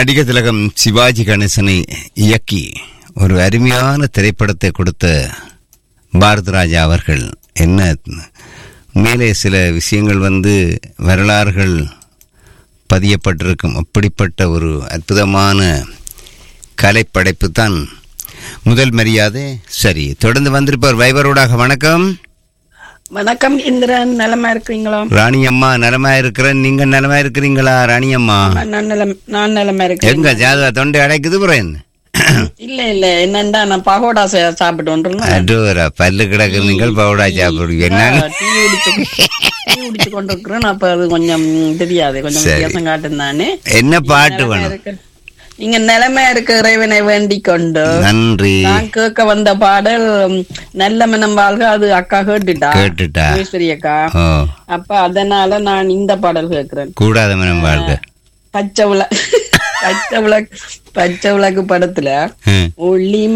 நடிகர் திலகம் சிவாஜி கணேசனை இயக்கி ஒரு அருமையான திரைப்படத்தை கொடுத்த பாரத ராஜா அவர்கள் என்ன மேலே சில விஷயங்கள் வந்து வரலாறுகள் பதியப்பட்டிருக்கும் அப்படிப்பட்ட ஒரு அற்புதமான கலைப்படைப்பு தான் முதல் மரியாதை சரி தொடர்ந்து வந்திருப்பார் வைபரோடாக வணக்கம் வணக்கம் இந்திரன் நலமா இருக்கிறீங்களா ராணி அம்மா நலமா இருக்கிறேன் நீங்க நலமா இருக்கிறீங்களா ராணி அம்மா நான் நலம் நான் நலமா இருக்கேன் எங்க ஜாதா தொண்டை அடைக்குது புறேன் இல்ல இல்ல என்னண்டா நான் பகோடா சா- சாப்பிட்டு வந்துருந்தேன் அடோரா பல்லு கிடக்கு நீங்கள் பவுடா சாப்பிடுவீங்க என்ன டீ குடிச்சு டீ குடிச்சு கொண்டு இருக்கிறேன் அப்ப அது கொஞ்சம் தெரியாது கொஞ்சம் சரி. வித்தியாசம் காட்டும் தானே என்ன பாட்டு வேணும் நீங்க நிலைமை இருக்க இறைவனை வேண்டிக் கொண்டு நன்றி நான் கேட்க வந்த பாடல் ம், நல்ல மனம் வாழ்க அது அக்கா கேட்டுட்டா கேட்டுட்டா ஈஸ்வரி அக்கா ஓ அப்ப அதனால நான் இந்த பாடல் கேட்கிறேன் கூடாத மனம் வாழ்க பச்சை விளக்கு பச்சை விளக்கு பச்சை விளக்கு படத்துல ம். ஒளி